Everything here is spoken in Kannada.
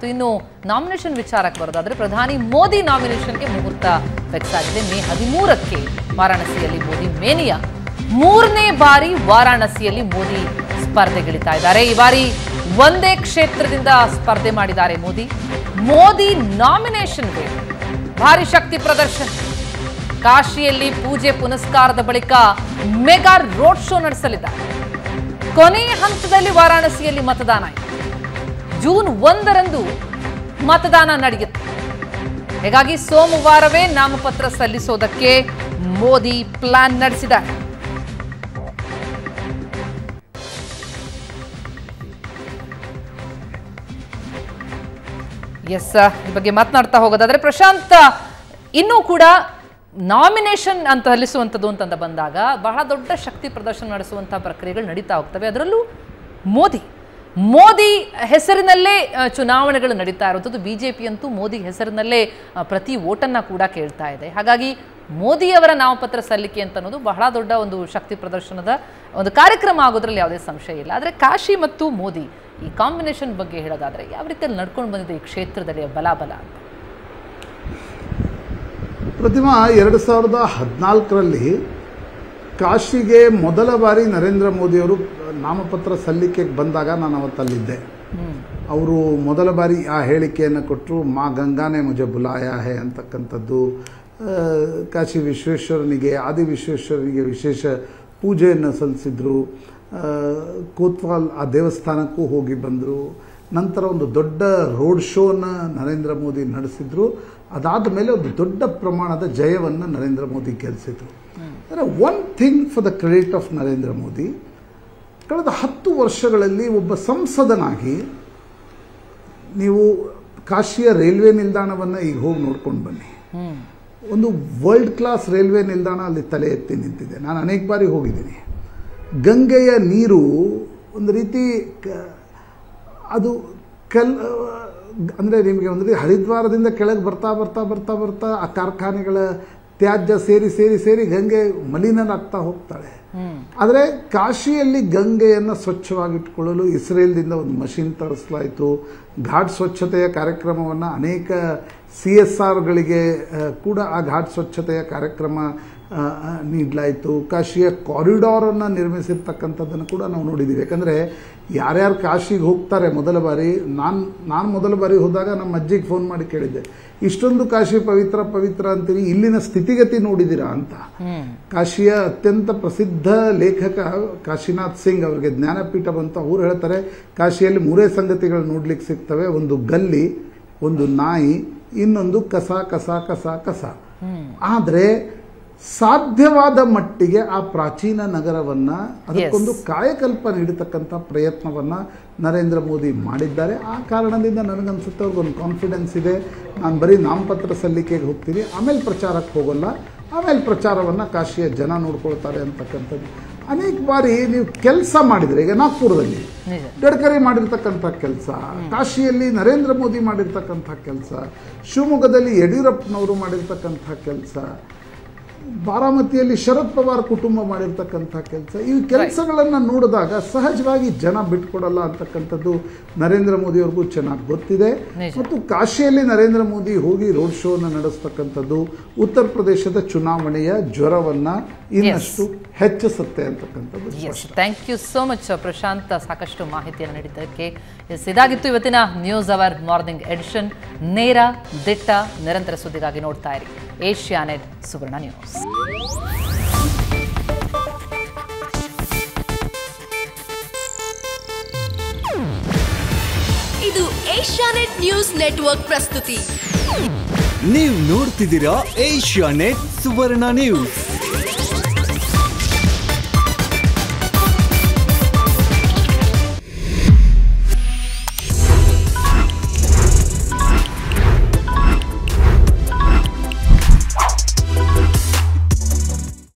ಆಗಿತ್ತು ಇನ್ನು ನಾಮಿನೇಷನ್ ವಿಚಾರಕ್ಕೆ ಬರೋದಾದ್ರೆ ಪ್ರಧಾನಿ ಮೋದಿ ನಾಮಿನೇಷನ್ಗೆ ಮುಹೂರ್ತ ಫಿಕ್ಸ್ ಆಗಿದೆ ಮೇ ಹದಿಮೂರಕ್ಕೆ ವಾರಾಣಸಿಯಲ್ಲಿ ಮೋದಿ ಮೇನಿಯಾ ಮೂರನೇ ಬಾರಿ ವಾರಾಣಸಿಯಲ್ಲಿ ಮೋದಿ ಸ್ಪರ್ಧೆಗಿಳಿತಾ ಇದ್ದಾರೆ ಈ ಬಾರಿ ಒಂದೇ ಕ್ಷೇತ್ರದಿಂದ ಸ್ಪರ್ಧೆ ಮಾಡಿದ್ದಾರೆ ಮೋದಿ ಮೋದಿ ನಾಮಿನೇಷನ್ಗೆ ಭಾರಿ ಶಕ್ತಿ ಪ್ರದರ್ಶನ ಕಾಶಿಯಲ್ಲಿ ಪೂಜೆ ಪುನಸ್ಕಾರದ ಬಳಿಕ ಮೆಗಾ ರೋಡ್ ಶೋ ನಡೆಸಲಿದ್ದಾರೆ ಕೊನೆಯ ಹಂತದಲ್ಲಿ ವಾರಾಣಸಿಯಲ್ಲಿ ಮತದಾನ ಇದೆ ಜೂನ್ ಒಂದರಂದು ಮತದಾನ ನಡೆಯುತ್ತೆ ಹೀಗಾಗಿ ಸೋಮವಾರವೇ ನಾಮಪತ್ರ ಸಲ್ಲಿಸೋದಕ್ಕೆ ಮೋದಿ ಪ್ಲಾನ್ ನಡೆಸಿದ್ದಾರೆ ಎಸ್ ಈ ಬಗ್ಗೆ ಮಾತನಾಡ್ತಾ ಹೋಗೋದಾದ್ರೆ ಪ್ರಶಾಂತ್ ಇನ್ನೂ ಕೂಡ ನಾಮಿನೇಷನ್ ಅಂತ ಸಲ್ಲಿಸುವಂಥದ್ದು ಅಂತಂದ ಬಂದಾಗ ಬಹಳ ದೊಡ್ಡ ಶಕ್ತಿ ಪ್ರದರ್ಶನ ನಡೆಸುವಂತಹ ಪ್ರಕ್ರಿಯೆಗಳು ನಡೀತಾ ಹೋಗ್ತವೆ ಅದರಲ್ಲೂ ಮೋದಿ ಮೋದಿ ಹೆಸರಿನಲ್ಲೇ ಆ, ಚುನಾವಣೆಗಳು ನಡೀತಾ ಇರುವಂಥದ್ದು ಬಿ ಜೆ ಪಿ ಅಂತೂ ಮೋದಿ ಹೆಸರಿನಲ್ಲೇ ಆ, ಪ್ರತಿ ಓಟನ್ನು ಕೂಡ ಕೇಳ್ತಾ ಇದೆ ಹಾಗಾಗಿ ಮೋದಿಯವರ ನಾಮಪತ್ರ ಸಲ್ಲಿಕೆ ಅಂತ ಅನ್ನೋದು ಬಹಳ ದೊಡ್ಡ ಒಂದು ಶಕ್ತಿ ಪ್ರದರ್ಶನದ ಒಂದು ಕಾರ್ಯಕ್ರಮ ಆಗೋದ್ರಲ್ಲಿ ಯಾವುದೇ ಸಂಶಯ ಇಲ್ಲ ಆದರೆ ಕಾಶಿ ಮತ್ತು ಮೋದಿ ಈ ಕಾಂಬಿನೇಷನ್ ಬಗ್ಗೆ ಹೇಳೋದಾದ್ರೆ ಯಾವ ರೀತಿಯಲ್ಲಿ ನಡ್ಕೊಂಡು ಬಂದಿದೆ ಈ ಕ್ಷೇತ್ರದಲ್ಲಿ ಬಲಾಬಲ ಅಂತ ಪ್ರತಿಮಾ ಎರಡು ಸಾವಿರದ ಹದಿನಾಲ್ಕರಲ್ಲಿ ಕಾಶಿಗೆ ಮೊದಲ ಬಾರಿ ನರೇಂದ್ರ ಮೋದಿಯವರು ನಾಮಪತ್ರ ಸಲ್ಲಿಕೆಗೆ ಬಂದಾಗ ನಾನು ಅವತ್ತಲ್ಲಿದ್ದೆ ಅವರು ಮೊದಲ ಬಾರಿ ಆ ಹೇಳಿಕೆಯನ್ನು ಕೊಟ್ಟರು ಮಾ ಗಂಗಾನೆ ಮುಜೆ ಬುಲಾಯ ಹೇ ಅಂತಕ್ಕಂಥದ್ದು ಆ, ಕಾಶಿ ವಿಶ್ವೇಶ್ವರನಿಗೆ ಆದಿ ವಿಶ್ವೇಶ್ವರನಿಗೆ ವಿಶೇಷ ಪೂಜೆಯನ್ನು ಸಲ್ಲಿಸಿದ್ರು ಆ, ಕೋತ್ವಾಲ್ ಆ ದೇವಸ್ಥಾನಕ್ಕೂ ಹೋಗಿ ಬಂದರು ನಂತರ ಒಂದು ದೊಡ್ಡ ರೋಡ್ ಶೋನ ನರೇಂದ್ರ ಮೋದಿ ನಡೆಸಿದ್ರು ಅದಾದ ಮೇಲೆ ಒಂದು ದೊಡ್ಡ ಪ್ರಮಾಣದ ಜಯವನ್ನು ನರೇಂದ್ರ ಮೋದಿ ಗೆಲ್ಲಿಸಿದ್ರು ಅಂದರೆ one thing for the credit of Narendra Modi ಕಳೆದ ಹತ್ತು ವರ್ಷಗಳಲ್ಲಿ ಒಬ್ಬ ಸಂಸದನಾಗಿ ನೀವು ಕಾಶಿಯ ರೈಲ್ವೆ ನಿಲ್ದಾಣವನ್ನು ಈಗ ಹೋಗಿ ನೋಡ್ಕೊಂಡು ಬನ್ನಿ ಒಂದು ವರ್ಲ್ಡ್ ಕ್ಲಾಸ್ ರೈಲ್ವೆ ನಿಲ್ದಾಣ ಅಲ್ಲಿ ತಲೆ ಎತ್ತಿ ನಿಂತಿದೆ ನಾನು ಅನೇಕ ಬಾರಿ ಹೋಗಿದ್ದೀನಿ ಗಂಗೆಯ ನೀರು ಒಂದು ರೀತಿ ಕ- ಅದು ಕಲ್ ಅಂದರೆ ನಿಮಗೆ ಒಂದು ರೀತಿ ಹರಿದ್ವಾರದಿಂದ ಕೆಳಗೆ ಬರ್ತಾ ಬರ್ತಾ ಬರ್ತಾ ಬರ್ತಾ ಆ ಕಾರ್ಖಾನೆಗಳ ತ್ಯಾಜ್ಯ ಸೇರಿ ಸೇರಿ ಸೇರಿ ಗಂಗೆ ಮಲಿನನಾಗ್ತಾ ಹೋಗ್ತಾಳೆ ಆದರೆ ಕಾಶಿಯಲ್ಲಿ ಗಂಗೆಯನ್ನು ಸ್ವಚ್ಛವಾಗಿಟ್ಕೊಳ್ಳಲು ಇಸ್ರೇಲ್ದಿಂದ ಒಂದು ಮಷಿನ್ ತರಿಸಲಾಯಿತು ಘಾಟ್ ಸ್ವಚ್ಛತೆಯ ಕಾರ್ಯಕ್ರಮವನ್ನು ಅನೇಕ ಸಿ ಎಸ್ ಆರ್ಗಳಿಗೆ ಕೂಡ ಆ ಘಾಟ್ ಸ್ವಚ್ಛತೆಯ ಕಾರ್ಯಕ್ರಮ ಆ, ಆ, ನೀಡಲಾಯಿತು ಕಾಶಿಯ ಕಾರಿಡಾರನ್ನು ನಿರ್ಮಿಸಿರ್ತಕ್ಕಂಥದ್ದನ್ನು ಕೂಡ ನಾವು ನೋಡಿದ್ದೀವಿ ಯಾಕಂದರೆ ಯಾರ್ಯಾರು ಕಾಶಿಗೆ ಹೋಗ್ತಾರೆ ಮೊದಲ ಬಾರಿ ನಾನು ನಾನು ಮೊದಲ ಬಾರಿ ಹೋದಾಗ ನಮ್ಮ ಅಜ್ಜಿಗೆ ಫೋನ್ ಮಾಡಿ ಕೇಳಿದ್ದೆ ಇಷ್ಟೊಂದು ಕಾಶಿ ಪವಿತ್ರ ಪವಿತ್ರ ಅಂತೀರಿ ಇಲ್ಲಿನ ಸ್ಥಿತಿಗತಿ ನೋಡಿದ್ದೀರಾ ಅಂತ ಕಾಶಿಯ ಅತ್ಯಂತ ಪ್ರಸಿದ್ಧ ಲೇಖಕ ಕಾಶಿನಾಥ್ ಸಿಂಗ್ ಅವರಿಗೆ ಜ್ಞಾನಪೀಠ ಬಂತು ಅವ್ರು ಹೇಳ್ತಾರೆ ಕಾಶಿಯಲ್ಲಿ ಮೂರೇ ಸಂಗತಿಗಳು ನೋಡ್ಲಿಕ್ಕೆ ಸಿಗ್ತವೆ ಒಂದು ಗಲ್ಲಿ ಒಂದು ನಾಯಿ ಇನ್ನೊಂದು ಕಸ ಕಸ ಕಸ ಕಸ ಆದರೆ ಸಾಧ್ಯವಾದ ಮಟ್ಟಿಗೆ ಆ ಪ್ರಾಚೀನ ನಗರವನ್ನ ಅದಕ್ಕೊಂದು ಕಾಯಕಲ್ಪ ನೀಡತಕ್ಕಂಥ ಪ್ರಯತ್ನವನ್ನ ನರೇಂದ್ರ ಮೋದಿ ಮಾಡಿದ್ದಾರೆ ಆ ಕಾರಣದಿಂದ ನನಗನ್ಸುತ್ತೆ ಅವ್ರಿಗೊಂದು ಕಾನ್ಫಿಡೆನ್ಸ್ ಇದೆ ನಾನು ಬರೀ ನಾಮಪತ್ರ ಸಲ್ಲಿಕೆಗೆ ಹೋಗ್ತೀನಿ ಆಮೇಲೆ ಪ್ರಚಾರಕ್ಕೆ ಹೋಗಲ್ಲ ಆಮೇಲೆ ಪ್ರಚಾರವನ್ನು ಕಾಶಿಯ ಜನ ನೋಡ್ಕೊಳ್ತಾರೆ ಅಂತಕ್ಕಂಥದ್ದು ಅನೇಕ ಬಾರಿ ನೀವು ಕೆಲಸ ಮಾಡಿದರೆ ಈಗ ನಾಗ್ಪುರದಲ್ಲಿ ನಿಜ ಗಡ್ಕರಿ ಮಾಡಿರ್ತಕ್ಕಂಥ ಕೆಲಸ ಕಾಶಿಯಲ್ಲಿ ನರೇಂದ್ರ ಮೋದಿ ಮಾಡಿರ್ತಕ್ಕಂಥ ಕೆಲಸ ಶಿವಮೊಗ್ಗದಲ್ಲಿ ಯಡಿಯೂರಪ್ಪನವರು ಮಾಡಿರ್ತಕ್ಕಂಥ ಕೆಲಸ ಬಾರಾಮತಿಯಲ್ಲಿ ಶರದ್ ಪವಾರ್ ಕುಟುಂಬ ಮಾಡಿರ್ತಕ್ಕಂಥ ಕೆಲಸ ಈ ಕೆಲಸಗಳನ್ನು ನೋಡಿದಾಗ ಸಹಜವಾಗಿ ಜನ ಬಿಟ್ಕೊಡಲ್ಲ ಅಂತಕ್ಕಂಥದ್ದು ನರೇಂದ್ರ ಮೋದಿಯವ್ರಿಗೂ ಚೆನ್ನಾಗಿ ಗೊತ್ತಿದೆ ನಿಜ. ಮತ್ತು ಕಾಶಿಯಲ್ಲಿ ನರೇಂದ್ರ ಮೋದಿ ಹೋಗಿ ರೋಡ್ ಶೋನ ನಡೆಸ್ತಕ್ಕಂಥದ್ದು ಉತ್ತರ ಪ್ರದೇಶದ ಚುನಾವಣೆಯ ಜ್ವರವನ್ನು ಇನ್ನಷ್ಟು ಹೆಚ್ಚಿಸುತ್ತೆ ಅಂತಕ್ಕಂಥದ್ದು yes thank you so much Prashant ಸಾಕಷ್ಟು ಮಾಹಿತಿಯನ್ನು ನೀಡಿದ್ದಕ್ಕೆ ಎಸ್ ಇದಾಗಿತ್ತು ಇವತ್ತಿನ ನ್ಯೂಸ್ ಅವರ್ ಮಾರ್ನಿಂಗ್ ಎಡಿಷನ್ ನೇರ ದಿಟ್ಟ ನಿರಂತರ ಸುದ್ದಿಗಾಗಿ ನೋಡ್ತಾ ಇರಿ ಏಷ್ಯಾನೆಟ್ ಸುವರ್ಣ ನ್ಯೂಸ್ ಇದು ಏಷ್ಯಾನೆಟ್ ನ್ಯೂಸ್ ನೆಟ್ವರ್ಕ್ ಪ್ರಸ್ತುತಿ ನೀವು ನೋಡ್ತಿದ್ದೀರಾ ಏಷ್ಯಾ ನೆಟ್ ಸುವರ್ಣ ನ್ಯೂಸ್